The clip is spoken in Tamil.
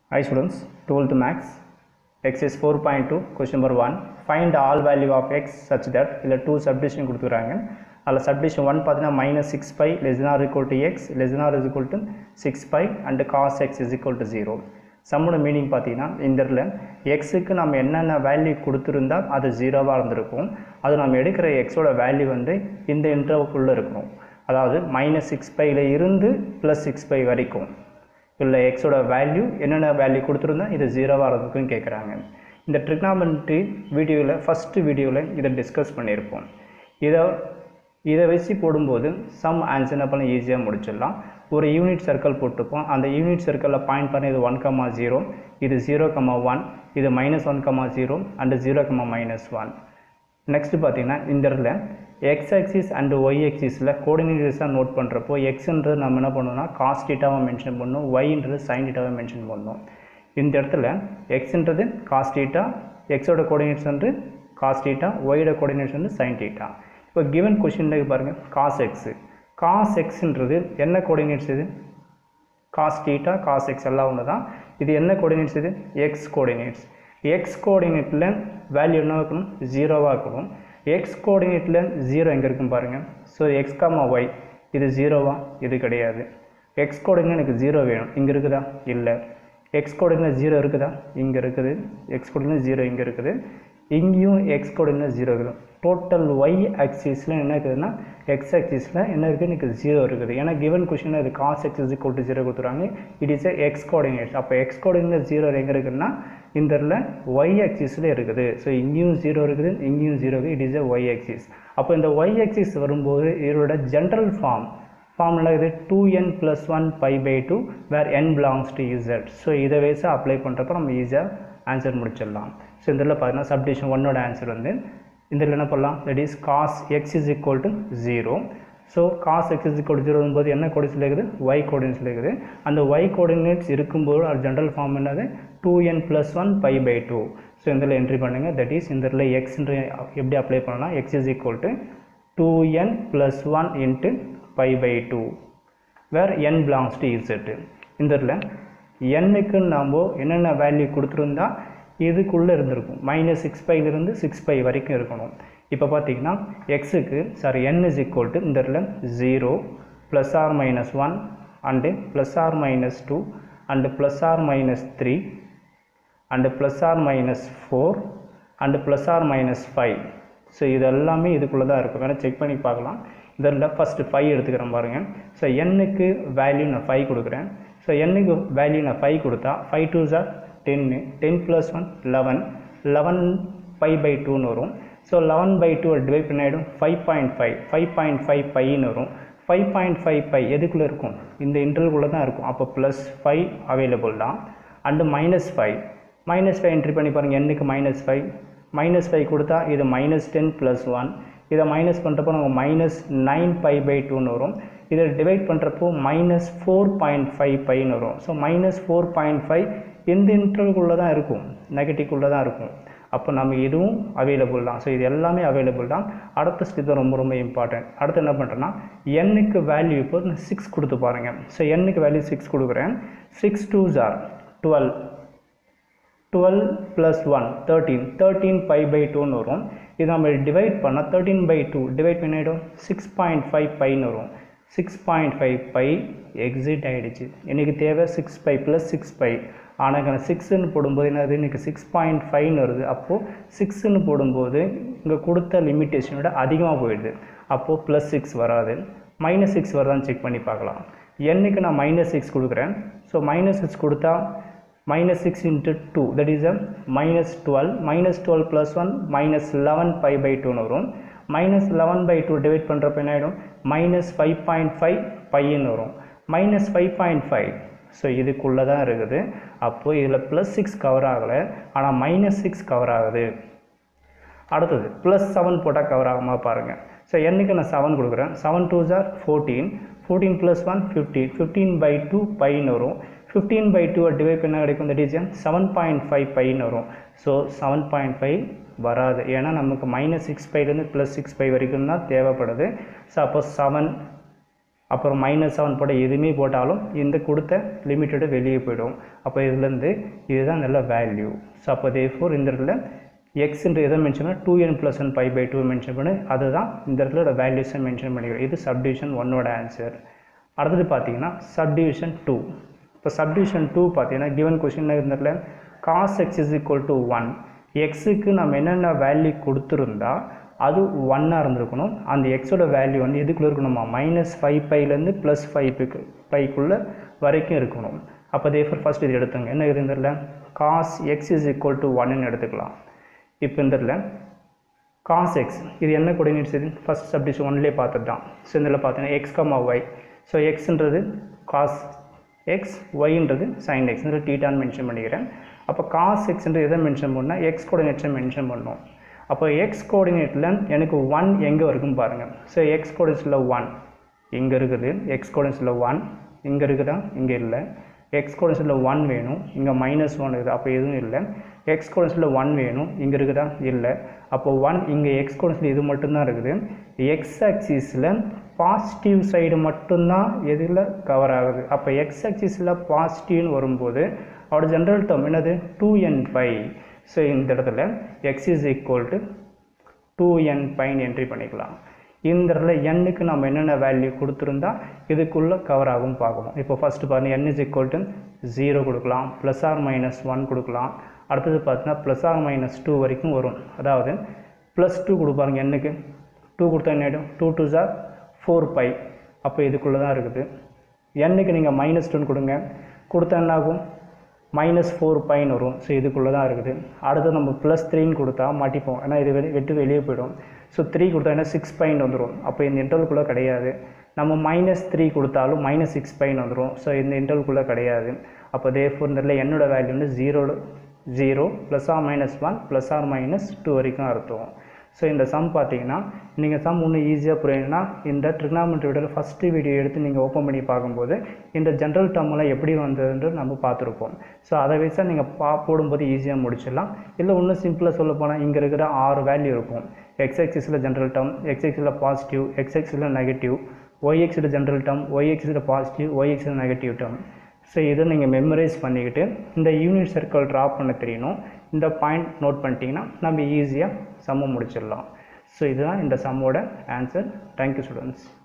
Hi students, 12th max, exercise 4.2, question number 1. Find all value of x such that இதில் டூ சப்டிஷன் கொடுத்துக்கிறாங்க அதில் சப்டிஷன் ஒன் பார்த்தீங்கன்னா minus six pi less or equal to x less or is equal to six pi and cos x is equal to zero சம்மோட மீனிங் பார்த்தீங்கன்னா இந்த இடத்துல எக்ஸுக்கு நம்ம என்னென்ன வேல்யூ கொடுத்துருந்தா அது ஜீரோவாக இருந்திருக்கும் அது நம்ம எடுக்கிற எக்ஸோட வேல்யூ வந்து இந்த இன்டர்வுக்குள்ளே இருக்கணும் அதாவது மைனஸ் சிக்ஸ் பையில் இருந்து ப்ளஸ் சிக்ஸ் பை வரைக்கும் இல்லை எக்ஸோட வேல்யூ என்னென்ன வேல்யூ கொடுத்துருந்தா இது ஜீரோவாக இருக்குன்னு கேட்குறாங்க இந்த ட்ரிக்னாமெண்ட்ரி வீடியோவில் ஃபஸ்ட்டு வீடியோவில் இதை டிஸ்கஸ் பண்ணியிருப்போம் இதை இதை வச்சு போடும்போது சம் ஆன்சர் என்ன பண்ண ஈஸியாக முடிச்சிடலாம் ஒரு யூனிட் சர்க்கிள் போட்டுப்போம் அந்த யூனிட் சர்க்கிளில் பாயிண்ட் பண்ண இது ஒன் கமா ஜீரோ இது ஜீரோ கமா ஒன் இது minus one comma zero and zero comma minus one next பார்த்தீங்கன்னா இந்த இடத்துல எக்ஸ் ஆக்சிஸ் அண்டு ஒய் ஆக்சிஸில் கோஆர்டினேட்டர்ஸாக நோட் பண்ணுறப்போ எக்ஸ்ன்றது நம்ம என்ன பண்ணோம்னா காஸ் டீட்டாவை மென்ஷன் பண்ணணும் ஒய்ன்றது சைன் டீட்டாவை மென்ஷன் பண்ணணும் இந்த இடத்துல எக்ஸ்ன்றது காஸ் டீட்டா எக்ஸோட கோஆர்டினேட்ஸ் வந்து காஸ் டீட்டா ஒய்யோட கோஆர்டினேட்ஸ் வந்து சைன் டீட்டா இப்போ கிவன் கொஷினில் பாருங்கள் காஸ் எக்ஸு காஸ் எக்ஸ்ன்றது என்ன கோஆர்டினேட்ஸ் இது காஸ் டீட்டா காஸ் எக்ஸ் எல்லாம் ஒன்று தான் இது என்ன கோஆர்டினேட்ஸ் இது எக்ஸ் கோஆர்டினேட்ஸ் எக்ஸ் கோஆர்டினேட்டில் வேல்யூ என்ன இருக்கணும் ஜீரோவாக இருக்கணும் எக்ஸ் கோஆர்டினேட்டில் ஜீரோ எங்கே இருக்குன்னு பாருங்கள் ஸோ எக்ஸ் காமா ஒய் இது ஜீரோவா இது கிடையாது எக்ஸ் கோஆர்டினேட் எனக்கு ஜீரோ வேணும் இங்கே இருக்குதா இல்லை எக்ஸ் கோஆர்டினேட் ஜீரோ இருக்குதா இங்கே இருக்குது எக்ஸ் கோஆர்டினேட் ஜீரோ இங்கே இருக்குது இங்கேயும் எக்ஸ் கோஆர்டினேட் ஜீரோ இருக்குது டோட்டல் ஒய் ஆக்சிஸில் என்ன இருக்குதுன்னா எக்ஸ் ஆக்சிஸில் என்ன இருக்குது எனக்கு ஜீரோ இருக்குது ஏன்னா கிவன் கொஷினில் இது cos x is equal to zero கொடுத்துருவாங்க இட் இஸ் எக்ஸ் கோஆர்டினேட்ஸ் அப்போ எக்ஸ் கோஆர்டினேட் ஜீரோ எங்கே இருக்குதுன்னா இந்த இடத்துல ஒய் ஆக்சிஸில் இருக்குது ஸோ இங்கேயும் ஜீரோ இருக்குது இங்கேயும் ஜீரோ இருக்குது it is a y axis அப்போ இந்த ஒய் ஆக்சிஸ் வரும்போது இதோட ஜென்ரல் ஃபார்ம் ஃபார்முலா இது two n plus one pi by two where n belongs to z so இதை வச்சு அப்ளை பண்ணுறப்ப நம்ம ஈஸியாக ஆன்சர் முடிச்சிடலாம் ஸோ இந்த இதில் பார்த்தீங்கன்னா சப்டிஷன் ஒன்னோட ஆன்சர் வந்து இந்த இதில் என்ன பண்ணலாம் that is cos x is equal to zero so cos x is equal zero போது என்ன கோடின்ஸில் இருக்குது ஒய் கோடின்ஸில் இருக்குது அந்த ஒய் கோஆர்டினேட்ஸ் இருக்கும்போது அது ஜென்ரல் ஃபார்ம் என்னது two n plus one pi by two so இந்த இதில் என்ட்ரி பண்ணுங்கள் தட் இஸ் இந்த இதில் எக்ஸ்ன்ற எப்படி அப்ளை பண்ணலாம் x is equal to two n plus one into pi by two where n belongs to z இந்த இதில் எண்ணுக்கு நாம் என்னென்ன வேல்யூ கொடுத்துருந்தா இதுக்குள்ளே இருந்திருக்கும் மைனஸ் சிக்ஸ் பைலேருந்து சிக்ஸ் பை வரைக்கும் இருக்கணும் இப்போ பார்த்தீங்கன்னா எக்ஸுக்கு sorry n is equal to இந்த இடத்துல zero plus or minus one and plus or minus two and plus or minus three and plus or minus four and plus or minus five so இது எல்லாமே இதுக்குள்ளே தான் இருக்கும் வேணால் செக் பண்ணி பார்க்கலாம் இதில் ஃபஸ்ட்டு ஃபைவ் எடுத்துக்கிறேன் பாருங்கள் ஸோ எண்ணுக்கு வேல்யூ நான் ஃபைவ் கொடுக்குறேன் ஸோ எண்ணுக்கு வேல்யூ நான் ஃபைவ் கொடுத்தா ஃபைவ் டூ ஜார் டென்னு ten plus one eleven eleven five pi டூன்னு வரும் so eleven by two divide பண்ணிடும் five point five five point five ஃபைவ்னு வரும் ஃபைவ் பாயிண்ட் ஃபைவ் ஃபைவ் எதுக்குள்ளே இருக்கும் இந்த இன்டர்வல்குள்ளே தான் இருக்கும் அப்போ ப்ளஸ் ஃபைவ் அவைலபிள் தான் and minus five minus five entry பண்ணி பாருங்கள் என்னுக்கு மைனஸ் ஃபைவ் மைனஸ் ஃபைவ் கொடுத்தா இது மைனஸ் டென் ப்ளஸ் ஒன் இதை மைனஸ் பண்ணுறப்போ நம்ம மைனஸ் நைன் பை பை டூன்னு வரும் இதை டிவைட் பண்ணுறப்போ மைனஸ் ஃபோர் பாயிண்ட் ஃபைவ் பைன்னு வரும் so minus four point five இந்த இன்டர்வல்குள்ளே தான் இருக்கும் நெகட்டிவ்குள்ளே தான் இருக்கும் அப்போ நம்ம இதுவும் அவைலபிள் தான் ஸோ இது எல்லாமே அவைலபிள் தான் அடுத்த ஸ்டெப் ரொம்ப ரொம்ப இம்பார்ட்டன்ட் அடுத்து என்ன பண்ணுறேன்னா எண்ணுக்கு வேல்யூ இப்போ நான் சிக்ஸ் கொடுத்து பாருங்கள் ஸோ எண்ணுக்கு வேல்யூ சிக்ஸ் கொடுக்குறேன் சிக்ஸ் டூ ஜார் twelve twelve plus one thirteen thirteen pi by டூன்னு வரும் இது நம்ம டிவைட் பண்ணால் தேர்ட்டீன் பை டூ டிவைட் பண்ணிவிடும் சிக்ஸ் பாயிண்ட் ஃபைவ் பைன்னு வரும் six point five pi exceed ஆகிடுச்சு எனக்கு தேவை six pi plus six pi ஆனால் எனக்கு சிக்ஸ்ன்னு போடும்போது என்னது எனக்கு சிக்ஸ் பாயிண்ட் ஃபைவ்னு வருது அப்போது சிக்ஸ்ன்னு போடும்போது இங்கே கொடுத்த லிமிட்டேஷனோட அதிகமாக போயிடுது அப்போது ப்ளஸ் சிக்ஸ் வராது மைனஸ் சிக்ஸ் வருதான்னு செக் பண்ணி பார்க்கலாம் என்னைக்கு நான் மைனஸ் சிக்ஸ் கொடுக்குறேன் ஸோ மைனஸ் சிக்ஸ் கொடுத்தா minus 6 into 2 that is a minus 12 minus 12 plus 1 minus 11 pi by 2 வரும் minus 11 by 2 divide பண்ணுறப்ப என்ன ஆகிடும் minus 5.5 பையன்னு வரும் minus 5.5 ஸோ இதுக்குள்ளே தான் இருக்குது அப்போது இதில் ப்ளஸ் சிக்ஸ் கவர் ஆகலை ஆனால் மைனஸ் சிக்ஸ் கவர் ஆகுது அடுத்தது ப்ளஸ் செவன் போட்டால் கவர் ஆகாமா பாருங்கள் ஸோ என்னைக்கு நான் செவன் கொடுக்குறேன் செவன் டூ ஜார் fourteen fourteen plus one fifteen fifteen by two பைன்னு வரும் ஃபிஃப்டீன் பை டூ டிவைட் பண்ண கிடைக்கும் that is seven point five பைன்னு வரும் ஸோ செவன் பாயிண்ட் ஃபைவ் வராது ஏன்னா நமக்கு மைனஸ் சிக்ஸ் ஃபைவ்லேருந்து ப்ளஸ் சிக்ஸ் ஃபைவ் வரைக்கும் தான் தேவைப்படுது ஸோ அப்போ செவன் அப்புறம் மைனஸ் செவன் போட எதுவுமே போட்டாலும் இந்த கொடுத்த லிமிட்டோட வெளியே போயிடும் அப்போ இதுலேருந்து இதுதான் நல்ல வேல்யூ ஸோ அப்போ தே ஃபோர் இந்த இடத்துல எக்ஸ்ன்ற எதை மென்ஷன் பண்ண two n plus one pi by two mention பண்ணி அதுதான் இந்த இடத்துல வேல்யூஸை மென்ஷன் பண்ணிக்கிறோம் இது சப்டிவிஷன் ஒன்னோட ஆன்சர் அடுத்தது பார்த்தீங்கன்னா சப்டிவிஷன் டூ இப்போ சப்டிவிஷன் டூ பார்த்தீங்கன்னா கிவன் கொஸ்டின் இருந்ததுல cos x is equal to one எக்ஸுக்கு நம்ம என்னென்ன வேல்யூ கொடுத்துருந்தா அது ஒன்னாக இருந்திருக்கணும் அந்த எக்ஸோட வேல்யூ வந்து எதுக்குள்ளே இருக்கணுமா மைனஸ் ஃபைவ் பைலேருந்து ப்ளஸ் ஃபைவ்க்கு ஃபைவ்க்குள்ளே வரைக்கும் இருக்கணும் அப்போ தேஃபர் ஃபஸ்ட் இது எடுத்துங்க என்ன இருந்ததில்ல cos x is equal to ஒன்னு எடுத்துக்கலாம் இப்போ இந்த இடத்துல காஸ் எக்ஸ் இது என்ன கோஆர்டினேட்ஸ் இது ஃபஸ்ட் சப்டிஷன் ஒன்லேயே பார்த்துட்டான் ஸோ இதில் பார்த்தீங்கன்னா எக்ஸ் கமா ஒய் ஸோ எக்ஸ்ன்றது காஸ் எக்ஸ் ஒய்ன்றது சைன் எக்ஸ்ன்ற டீட்டான்னு மென்ஷன் பண்ணிக்கிறேன் அப்போ காஸ் எக்ஸ்ன்றது எதை மென்ஷன் பண்ணால் எக்ஸ் கோஆர்டினேட்ஸை மென்ஷன் பண்ணணும் அப்போ எக்ஸ் கோஆர்டினேட்டில் எனக்கு ஒன் எங்கே இருக்குன்னு பாருங்கள் ஸோ எக்ஸ் கோஆர்டினேட்ஸில் ஒன் இங்கே இருக்குது எக்ஸ் கோஆர்டினேட்ஸில் ஒன் இங்கே இருக்குதா இங்கே இல்லை எக்ஸ் கோஆர்டினேட்ஸில் ஒன் வேணும் இங்கே மைனஸ் ஒன் இருக்குது அப்போ எதுவும் இல்லை எக்ஸ் கோஆர்டினேட்ஸில் ஒன் வேணும் இங்கே இருக்குதா இல்லை அப்போ ஒன் இங்கே எக்ஸ் கோஆர்டினேட்ஸில் இது மட்டும்தான் இருக்குது எக்ஸ் ஆக்சிஸில் பாசிட்டிவ் சைடு மட்டும்தான் எதில் கவர் ஆகுது அப்போ எக்ஸ் ஆக்சிஸில் பாசிட்டிவ்னு வரும்போது அவரோட ஜென்ரல் டேர்ம் என்னது டூ என் பை ஸோ இந்த இடத்துல x is equal to two n பைன் என்ட்ரி பண்ணிக்கலாம் இந்த இடத்துல எண்ணுக்கு நம்ம என்னென்ன வேல்யூ கொடுத்துருந்தா இதுக்குள்ளே கவர் ஆகும் பார்க்கணும் இப்போ ஃபஸ்ட்டு பாருங்கள் n is equal to zero கொடுக்கலாம் ப்ளஸ் ஆர் மைனஸ் ஒன் கொடுக்கலாம் அடுத்தது பார்த்தீங்கன்னா ப்ளஸ் ஆர் மைனஸ் டூ வரைக்கும் வரும் அதாவது ப்ளஸ் டூ கொடுப்பாருங்க எண்ணுக்கு டூ கொடுத்தா என்ன ஆகிடும் டூ டூ ஜார் ஃபோர் பை அப்போ இதுக்குள்ளே தான் இருக்குது எண்ணுக்கு நீங்கள் மைனஸ் டூன்னு கொடுங்க கொடுத்தா என்ன ஆகும் மைனஸ் ஃபோர் பைன் வரும் ஸோ இதுக்குள்ளே தான் இருக்குது அடுத்து நம்ம ப்ளஸ் த்ரீன்னு கொடுத்தா மாட்டிப்போம் ஏன்னா இது வெளி வெட்டு வெளியே போயிடும் ஸோ த்ரீ கொடுத்தா என்ன சிக்ஸ் பைன் வந்துடும் அப்போ இந்த இன்டர்வல்குள்ளே கிடையாது நம்ம மைனஸ் த்ரீ கொடுத்தாலும் மைனஸ் சிக்ஸ் பைன் வந்துடும் ஸோ இந்த இன்டர்வல்குள்ளே கிடையாது அப்போ தே ஃபோர் இந்த இடத்துல என்னோட வேல்யூ வந்து ஜீரோட zero plus or minus one plus or minus two வரைக்கும் அர்த்தம் ஸோ இந்த சம் பார்த்தீங்கன்னா நீங்கள் சம் இன்னும் ஈஸியாக புரியணும்னா இந்த ட்ரிக்னாமெட்ரியோட ஃபஸ்ட்டு வீடியோ எடுத்து நீங்கள் ஓப்பன் பண்ணி பார்க்கும்போது இந்த ஜென்ரல் டேர்மெல்லாம் எப்படி வந்ததுன்றது நம்ம பார்த்துருப்போம் ஸோ அதை வச்சா நீங்கள் பா போடும்போது ஈஸியாக முடிச்சிடலாம் இல்லை இன்னும் சிம்பிளாக சொல்ல போனால் இங்கே இருக்கிற ஆறு வேல்யூ இருக்கும் எக்ஸ்எக்ஸில் ஜென்ரல் டேர்ம் எக்ஸ்எக்ஸில் பாசிட்டிவ் எக்ஸ்எக்ஸில் நெகட்டிவ் ஒய்எக்ஸில் ஜென்ரல் டேர்ம் ஒய்எக்ஸில் பாசிட்டிவ் ஒய்எக்ஸில் நெகட்டிவ் டேர்ம் ஸோ இதை நீங்கள் மெமரைஸ் பண்ணிக்கிட்டு இந்த யூனிட் சர்க்கிள் ட்ரா பண்ண தெரியணும் இந்த பாயிண்ட் நோட் பண்ணிட்டீங்கன்னா நம்ம ஈஸியாக சம்ம முடிச்சிடலாம் ஸோ இதுதான் இந்த சம்மோட ஆன்சர் தேங்க்யூ ஸ்டூடெண்ட்ஸ்